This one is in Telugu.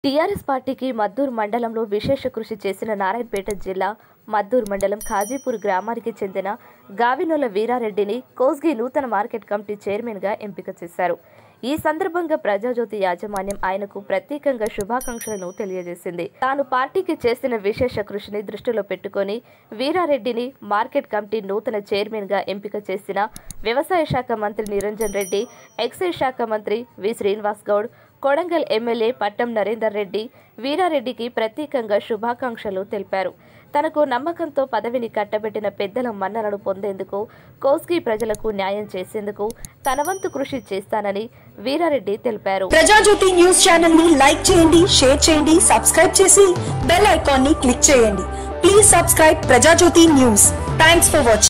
టీఆర్ఎస్ పార్టీకి మద్దూరు మండలంలో విశేష కృషి చేసిన నారాయణపేట జిల్లా మద్దూరు మండలం ఖాజీపూర్ గ్రామానికి చెందిన గావినోల వీరారెడ్డిని కోస్గి నూతన మార్కెట్ కమిటీ చైర్మన్గా ఎంపిక చేశారు ఈ సందర్భంగా ప్రజాజ్యోతి యాజమాన్యం ఆయనకు ప్రత్యేకంగా శుభాకాంక్షలను తెలియజేసింది తాను పార్టీకి చేసిన విశేష కృషిని దృష్టిలో పెట్టుకొని వీరారెడ్డిని మార్కెట్ కమిటీ నూతన చైర్మన్గా ఎంపిక చేసిన వ్యవసాయ శాఖ మంత్రి నిరంజన్ రెడ్డి ఎక్సైజ్ శాఖ మంత్రి వి శ్రీనివాస్ గౌడ్ కొడంగల్ ఎమ్మెల్యే పట్టం నరేందర్ రెడ్డి వీరారెడ్డికి ప్రత్యేకంగా శుభాకాంక్షలు తెలిపారు తనకు నమ్మకంతో పదవిని కట్టబెట్టిన పెద్దల మన్ననలు పొందేందుకు కోస్గి ప్రజలకు న్యాయం చేసేందుకు తన వంతు కృషి చేస్తానని వీరారెడ్డి తెలిపారు ప్రజాజ్యోతి న్యూస్ ఛానల్ ని లైక్ చేయండి షేర్ చేయండి సబ్స్క్రైబ్ చేసి బెల్ ఐకాన్ ని క్లిక్ చేయండి please subscribe Prajajyothi news thanks for watching